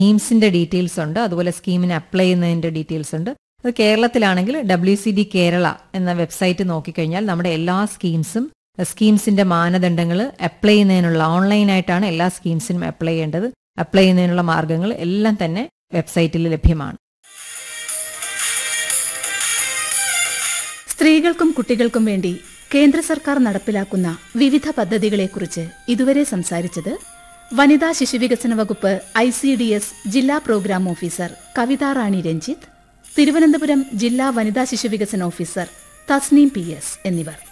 സ്കീംസിന്റെ details ഉണ്ട് അതുപോലെ സ്കീമിന് apply ചെയ്യുന്നതിന്റെ ഡീറ്റെയിൽസ് ഉണ്ട് അത് കേരളത്തിലാണെങ്കിൽ ഡബ്ല്യു സി ഡി കേരള എന്ന വെബ്സൈറ്റ് നോക്കിക്കഴിഞ്ഞാൽ നമ്മുടെ എല്ലാ സ്കീംസും സ്കീംസിന്റെ മാനദണ്ഡങ്ങൾ അപ്ലൈ ചെയ്യുന്നതിനുള്ള ഓൺലൈനായിട്ടാണ് എല്ലാ സ്കീംസിനും അപ്ലൈ ചെയ്യേണ്ടത് അപ്ലൈ ചെയ്യുന്നതിനുള്ള മാർഗങ്ങൾ എല്ലാം തന്നെ വെബ്സൈറ്റിൽ ലഭ്യമാണ് സ്ത്രീകൾക്കും കുട്ടികൾക്കും വേണ്ടി കേന്ദ്ര സർക്കാർ നടപ്പിലാക്കുന്ന വിവിധ പദ്ധതികളെക്കുറിച്ച് ഇതുവരെ സംസാരിച്ചത് വനിതാ ശിശുവികസന വകുപ്പ് ഐ സി ഡി എസ് ജില്ലാ പ്രോഗ്രാം ഓഫീസർ കവിതാ റാണി രഞ്ജിത്ത് തിരുവനന്തപുരം ജില്ലാ വനിതാ ശിശുവികസന ഓഫീസർ തസ്നീം പി എസ് എന്നിവർ